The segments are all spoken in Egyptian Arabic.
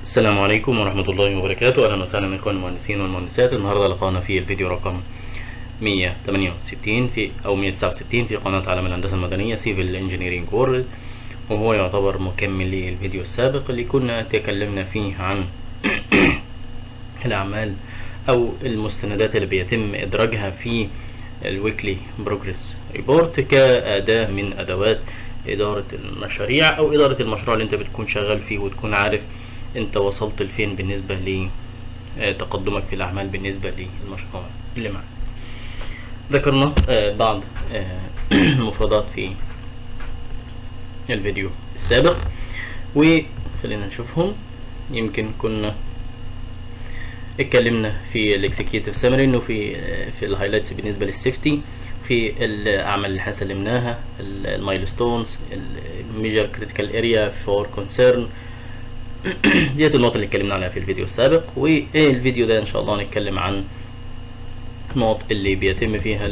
السلام عليكم ورحمة الله وبركاته أهلا وسهلا إخواني المهندسين والمهندسات النهاردة لقانا في الفيديو رقم 168 في أو 169 في قناة عالم الهندسة المدنية سيفل انجينيرينج وورلد وهو يعتبر مكمل للفيديو السابق اللي كنا تكلمنا فيه عن الأعمال أو المستندات اللي بيتم إدراجها في الويكلي بروجرس ريبورت كأداة من أدوات إدارة المشاريع أو إدارة المشروع اللي أنت بتكون شغال فيه وتكون عارف أنت وصلت لفين بالنسبة لتقدمك في الأعمال بالنسبة للمشروع اللي معك ذكرنا بعض المفردات في الفيديو السابق وخلينا نشوفهم يمكن كنا اتكلمنا في الاكسكيوتيف سامري انه في في الهايلايتس بالنسبه للسيفتي في الاعمال اللي احنا سلمناها المايلستونز الميجر كريتيكال اريا فور كونسيرن ديت النقط اللي اتكلمنا عليها في الفيديو السابق والفيديو ده ان شاء الله هنتكلم عن النقط اللي بيتم فيها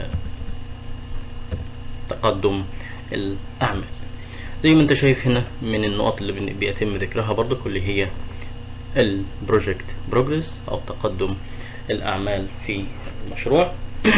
تقدم الاعمال زي ما انت شايف هنا من النقط اللي بيتم ذكرها برضو اللي هي البروجكت بروجرس او تقدم الاعمال في المشروع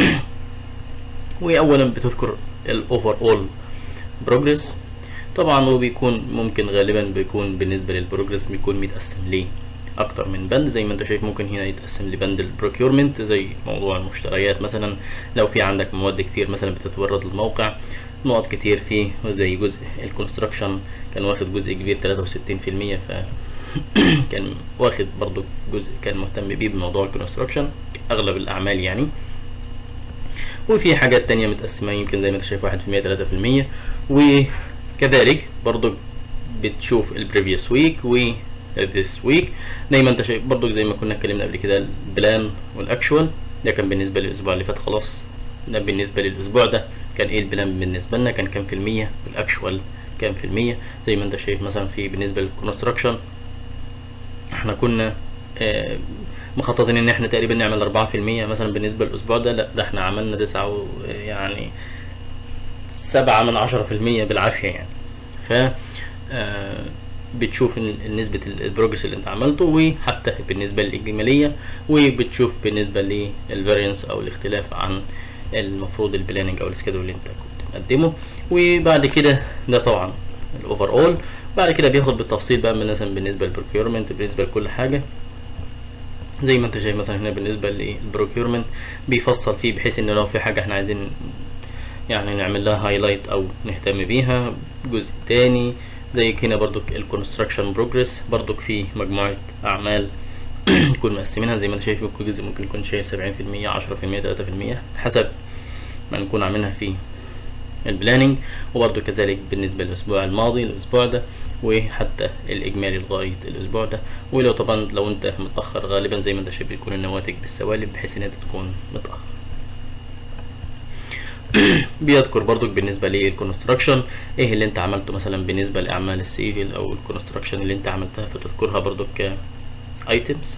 واولا بتذكر الاوفر اول بروجرس طبعا هو بيكون ممكن غالبا بيكون بالنسبه للبروجرس بيكون متقسم ليه اكتر من بند زي ما انت شايف ممكن هنا يتقسم لبند البروكيورمنت زي موضوع المشتريات مثلا لو في عندك مواد كتير مثلا بتتورد للموقع نقط كتير فيه زي جزء الكونستراكشن كان واخد جزء كبير 63% ف كان واخد برضو جزء كان مهتم بيه بموضوع الكونستراكشن اغلب الاعمال يعني وفي حاجات تانية متقسمة يمكن زي ما انت شايف واحد في المية تلاتة في المية وكذلك برضو بتشوف البريفيوس ويك و this week دايما انت شايف برضو زي ما كنا اتكلمنا قبل كده البلان والاكشوال ده كان بالنسبة للاسبوع اللي فات خلاص ده بالنسبة للاسبوع ده كان ايه البلان بالنسبة لنا كان كام في المية والاكشوال كام في المية زي ما انت شايف مثلا في بالنسبة للكونستراكشن احنا كنا اه مخططين ان احنا تقريبا نعمل أربعة في المية مثلا بالنسبة للأسبوع ده لا ده احنا عملنا تسعة يعني سبعة من عشرة في المية بالعافية يعني ف اه بتشوف نسبة البروجرس اللي انت عملته وحتى بالنسبة للإجمالية وبتشوف بالنسبة للفارينس أو الاختلاف عن المفروض البلاننج أو السكيدول اللي انت كنت مقدمه وبعد كده ده طبعا الأوفر أول بعد كده بياخد بالتفصيل بقى مثلا بالنسبة للبروكيورمنت بالنسبة لكل حاجة زي ما انت شايف مثلا هنا بالنسبة للبروكيورمنت بيفصل فيه بحيث ان لو في حاجة احنا عايزين يعني نعمل لها هايلايت او نهتم بيها جزء تاني زي هنا برضك الكونستراكشن بروجرس برضك في مجموعة اعمال نكون مقسمينها زي ما انت شايف كل جزء ممكن يكون شايل سبعين في المية عشرة في المية تلاتة في المية حسب ما نكون عاملينها في البلاننج وبرضه كذلك بالنسبة للأسبوع الماضي الأسبوع ده وحتى الإجمالي لغاية الأسبوع ده ولو طبعا لو أنت متأخر غالبا زي ما أنت شايف بيكون النواتج بالسوالب بحيث إن أنت تكون متأخر بيذكر برضك بالنسبة للكونستراكشن ايه اللي انت عملته مثلا بالنسبة لأعمال السيفل أو الكونستراكشن اللي انت عملتها فتذكرها برضك كايتمز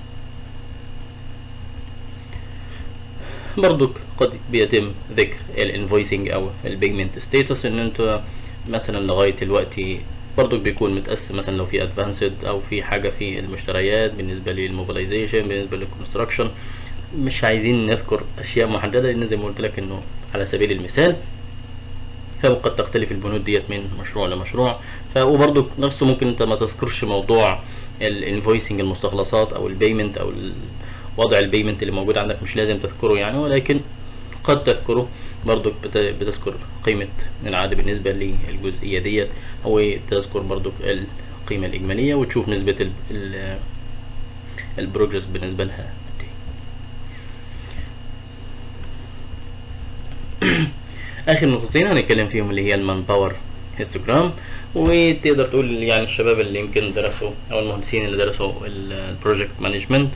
برضك قد بيتم ذكر الانفويسنج او البيجمنت ستاتس ان انت مثلا لغايه الوقت برضك بيكون متقسم مثلا لو في ادفانسد او في حاجه في المشتريات بالنسبه للموبيلايزيشن بالنسبه للكونستراكشن مش عايزين نذكر اشياء محدده لان زي ما قلت لك انه على سبيل المثال فقد تختلف البنود ديت من مشروع لمشروع وبرضك نفسه ممكن انت ما تذكرش موضوع الانفويسنج المستخلصات او البيمنت او وضع البيمنت اللي موجود عندك مش لازم تذكره يعني ولكن قد تذكره برضك بتذكر قيمة العادة بالنسبة للجزئية ديت أو تذكر برضك القيمة الإجمالية وتشوف نسبة ال ال البروجرس بالنسبة لها آخر نقطتين هنتكلم فيهم اللي هي المان باور هيستوجرام وتقدر تقول يعني الشباب اللي يمكن درسوا أو المهندسين اللي درسوا البروجكت مانجمنت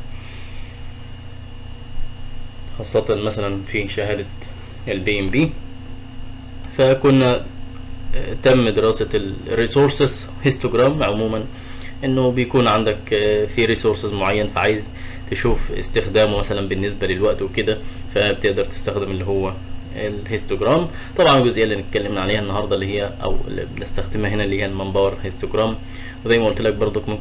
خاصة مثلا في شهادة البي ام بي فكنا تم دراسة الريسورسز هيستوجرام عموما انه بيكون عندك في ريسورسز معين فعايز تشوف استخدامه مثلا بالنسبة للوقت وكده فبتقدر تستخدم اللي هو الهيستوجرام طبعا الجزئيه اللي اتكلمنا عليها النهارده اللي هي او اللي بنستخدمها هنا اللي هي المنبار هيستوجرام وزي ما قلت لك برضك ممكن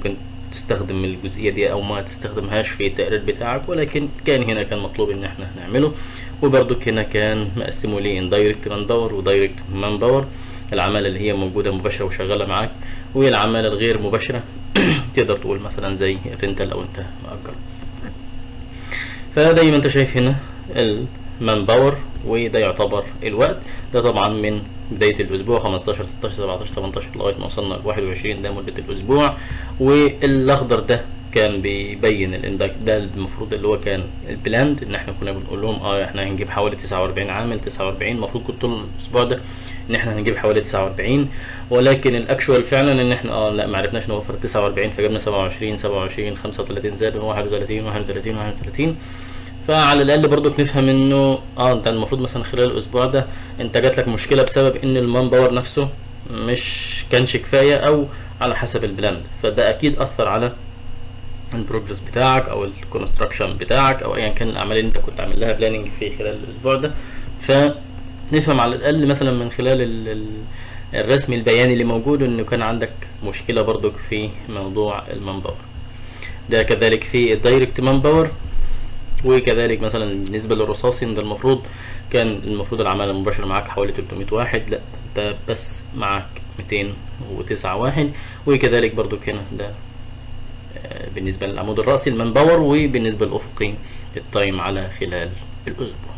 تستخدم الجزئيه دي او ما تستخدمهاش في التقرير بتاعك ولكن كان هنا كان مطلوب ان احنا نعمله وبرضك هنا كان مقسمه ليه اندايركت مان باور ودايركت مان باور العماله اللي هي موجوده مباشره وشغاله معاك والعماله الغير مباشره تقدر تقول مثلا زي الرنتال او انت مأجر فزي ما انت شايف هنا المان باور وده يعتبر الوقت ده طبعا من بداية الأسبوع 15 16 17 18 لغاية ما وصلنا ل 21 ده مدة الأسبوع والأخضر ده كان بيبين الاندك ده المفروض اللي هو كان البلاند ان احنا كنا بنقول لهم اه احنا هنجيب حوالي 49 عامل 49 المفروض كنت طول الاسبوع ده ان احنا هنجيب حوالي 49 ولكن الاكشوال فعلا ان احنا اه لا ما عرفناش نوفر 49 فجبنا 27 27 35 زاد 31 31 31 فعلى الاقل برضو نفهم انه اه انت المفروض مثلا خلال الاسبوع ده انت جات لك مشكله بسبب ان المان باور نفسه مش كانش كفايه او على حسب البلاند فده اكيد اثر على البروجرس بتاعك او الكونستراكشن بتاعك او ايا كان الاعمال اللي انت كنت عامل لها بلاننج في خلال الاسبوع ده فنفهم على الاقل مثلا من خلال ال ال الرسم البياني اللي موجود انه كان عندك مشكله برضك في موضوع المان باور ده كذلك في الدايركت مان باور وكذلك مثلا بالنسبه للرصاصي ده المفروض كان المفروض العماله المباشره معاك حوالي 300 واحد لا انت بس معاك 209 واحد وكذلك برضو هنا ده بالنسبه للعمود الراسي المان باور وبالنسبه للافقي التايم على خلال الاسبوع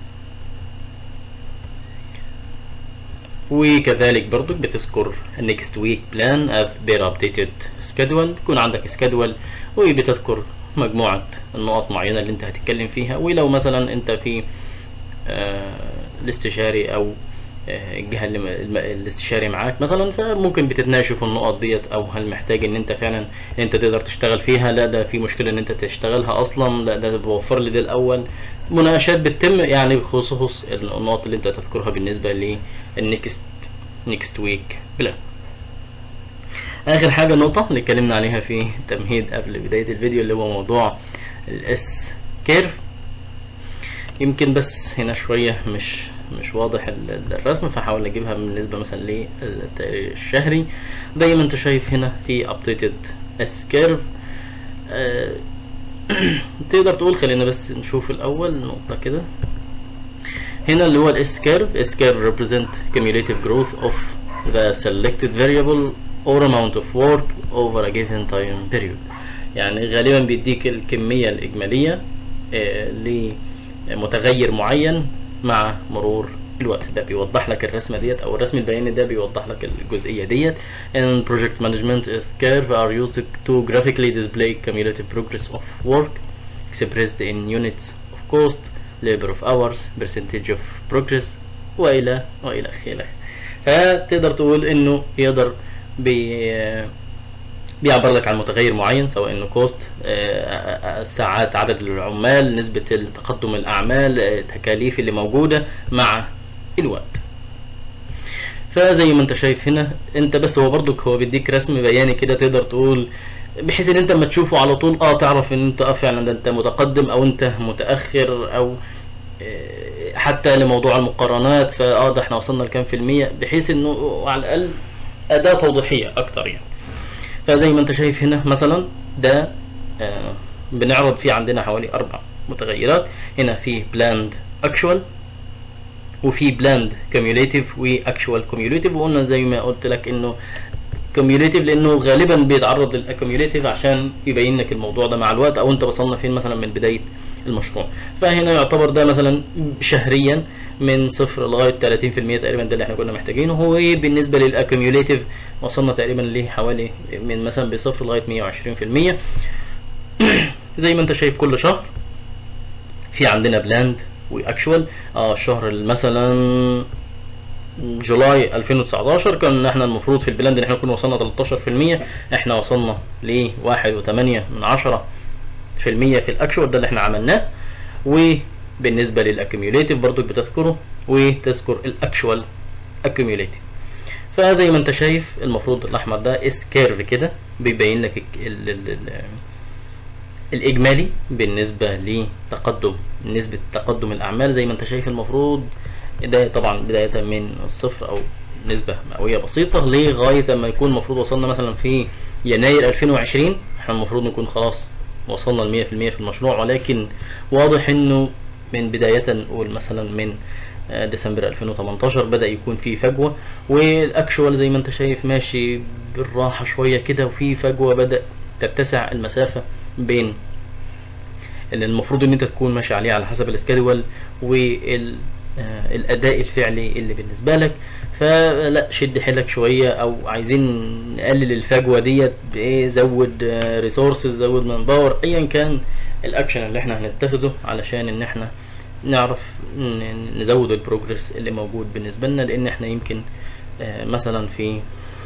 وكذلك برضو بتذكر next week plan as their updated schedule يكون عندك schedule وبتذكر مجموعة النقط معينة اللي انت هتتكلم فيها ولو مثلا انت في آه الاستشاري او آه الجهة اللي الاستشاري معاك مثلا فممكن بتتناقشوا في النقط ديت او هل محتاج ان انت فعلا انت تقدر تشتغل فيها لا ده في مشكلة ان انت تشتغلها اصلا لا ده بوفر لي ده الاول مناقشات بتتم يعني بخصوص النقط اللي انت تذكرها بالنسبة للنكست نيكست ويك بلان اخر حاجه نقطه اللي اتكلمنا عليها في تمهيد قبل بدايه الفيديو اللي هو موضوع الاس كيرف يمكن بس هنا شويه مش مش واضح الرسم فحاول اجيبها بالنسبه مثلا للتقرير الشهري زي ما انت شايف هنا في updated اس كيرف أه تقدر تقول خلينا بس نشوف الاول نقطه كده هنا اللي هو الاس كيرف اس كيرف represent cumulative growth of the selected variable or amount of work over a given time period يعني غالبا بيديك الكمية الإجمالية آه لمتغير معين مع مرور الوقت ده بيوضح لك الرسمة ديت أو الرسم البياني ده بيوضح لك الجزئية ديت and project management curve are used to graphically display cumulative progress of work expressed in units of cost labor of hours percentage of progress وإلى وإلى آخره فتقدر تقول إنه يقدر بي بيعبر لك عن متغير معين سواء انه كوست ساعات عدد العمال نسبة تقدم الاعمال التكاليف اللي موجودة مع الوقت فزي ما انت شايف هنا انت بس هو برضك هو بيديك رسم بياني كده تقدر تقول بحيث ان انت لما تشوفه على طول اه تعرف ان انت اه فعلا ده انت متقدم او انت متاخر او حتى لموضوع المقارنات فاه ده احنا وصلنا لكام في المية بحيث انه على الاقل اداة توضيحية اكتر يعني فزي ما انت شايف هنا مثلا ده آه بنعرض فيه عندنا حوالي اربع متغيرات هنا في بلاند اكشوال وفي بلاند كوميوليتيف واكشوال كوميوليتيف وقلنا زي ما قلت لك انه كوميوليتيف لانه غالبا بيتعرض للاكوميوليتيف عشان يبين لك الموضوع ده مع الوقت او انت وصلنا فين مثلا من بدايه المشروع فهنا يعتبر ده مثلا شهريا من صفر لغايه 30% تقريبا ده اللي احنا كنا محتاجينه هو بالنسبه للاكوميوليتيف وصلنا تقريبا لحوالي من مثلا بصفر لغايه 120% زي ما انت شايف كل شهر في عندنا بلاند واكشوال اه الشهر مثلا جولاي 2019 كان احنا المفروض في البلاند ان احنا كنا وصلنا 13% احنا وصلنا ل 1.8 من 10 في المية في الاكشوال ده اللي احنا عملناه وبالنسبة للاكيوميوليتيف برضو بتذكره وتذكر الاكشوال اكيوميوليتيف فزي ما انت شايف المفروض الاحمر ده اس كيرف كده بيبين لك ال ال ال الاجمالي بالنسبة لتقدم نسبة تقدم الاعمال زي ما انت شايف المفروض ده طبعا بداية من الصفر او نسبة مئوية بسيطة لغاية ما يكون المفروض وصلنا مثلا في يناير 2020 احنا المفروض نكون خلاص وصلنا ل 100% في المشروع ولكن واضح انه من بداية نقول مثلا من آه، ديسمبر 2018 بدأ يكون في فجوة والاكشوال زي ما انت شايف ماشي بالراحة شوية كده وفي فجوة بدأ تتسع المسافة بين اللي المفروض ان انت تكون ماشي عليه على حسب السكادول والاداء الفعلي اللي بالنسبه لك فلا شد حيلك شويه او عايزين نقلل الفجوه ديت بايه زود ريسورسز زود من باور ايا كان الاكشن اللي احنا هنتخذه علشان ان احنا نعرف ن- نزود البروجرس اللي موجود بالنسبه لنا لان احنا يمكن آه، مثلا في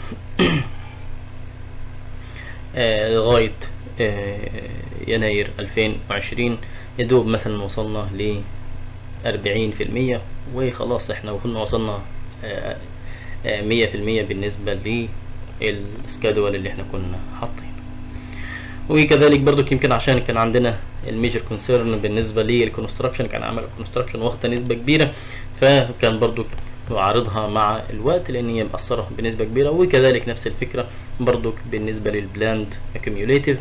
آه، لغاية آه، يناير 2020 يدوب مثلا وصلنا ل 40% وخلاص احنا كنا وصلنا آه، آه، 100% بالنسبة للسكادول اللي احنا كنا حاطينه وكذلك برضو يمكن عشان كان عندنا الميجر كونسيرن بالنسبه للكونستراكشن كان عمل الكونستراكشن واخده نسبه كبيره فكان برضو عارضها مع الوقت لان هي مأثره بنسبه كبيره وكذلك نفس الفكره برضو بالنسبه للبلاند اكيوميوليتيف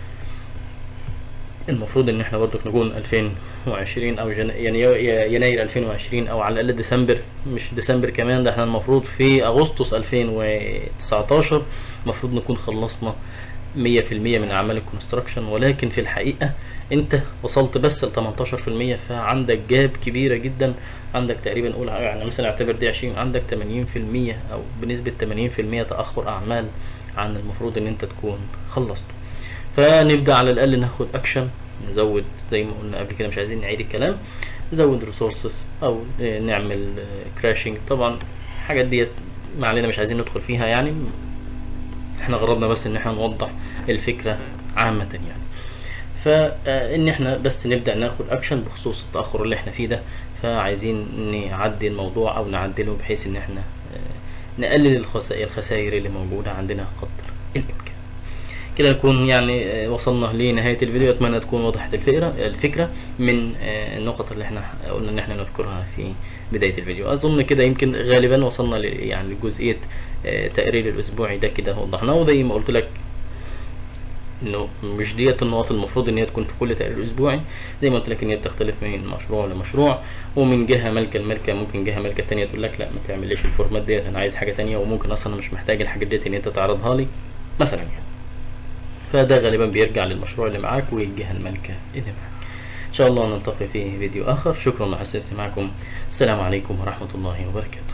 المفروض ان احنا برضو نكون 2020 او جن... يعني ي- يناير 2020 او على الاقل ديسمبر مش ديسمبر كمان ده احنا المفروض في اغسطس 2019 المفروض نكون خلصنا 100% من اعمال الكونستراكشن ولكن في الحقيقه انت وصلت بس ل 18% فعندك جاب كبيره جدا عندك تقريبا قول يعني مثلا اعتبر دي 20 عندك 80% او بنسبه 80% تاخر اعمال عن المفروض ان انت تكون خلصته فنبدا على الاقل ناخد اكشن نزود زي ما قلنا قبل كده مش عايزين نعيد الكلام نزود ريسورسز او آه، نعمل كراشنج طبعا الحاجات ديت ما علينا مش عايزين ندخل فيها يعني احنا غرضنا بس ان احنا نوضح الفكره عامه يعني فان احنا بس نبدا ناخد اكشن بخصوص التاخر اللي احنا فيه ده فعايزين نعدي الموضوع او نعدله بحيث ان احنا آه، نقلل الخسائر الخسائر اللي موجوده عندنا قدر الامكان كده نكون يعني آه، وصلنا لنهايه الفيديو اتمنى تكون وضحت الفكره الفكره من آه، النقط اللي احنا قلنا ان احنا نذكرها في بدايه الفيديو اظن كده يمكن غالبا وصلنا ل- يعني لجزئيه آه، تقرير الاسبوعي ده كده وضحناه وزي ما قلت لك انه مش ديت النقط المفروض ان هي تكون في كل تقرير اسبوعي زي ما قلت لك ان هي بتختلف من مشروع لمشروع ومن جهه مالكه لمالكه ممكن جهه مالكه تانية تقول لك لا ما تعمليش الفورمات ديت انا عايز حاجه تانية وممكن اصلا أنا مش محتاج الحاجات ديت ان انت تعرضها لي مثلا يعني فده غالبا بيرجع للمشروع اللي معاك والجهه المالكه اللي معاك ان شاء الله نلتقي في فيديو اخر شكرا لحسن استماعكم السلام عليكم ورحمه الله وبركاته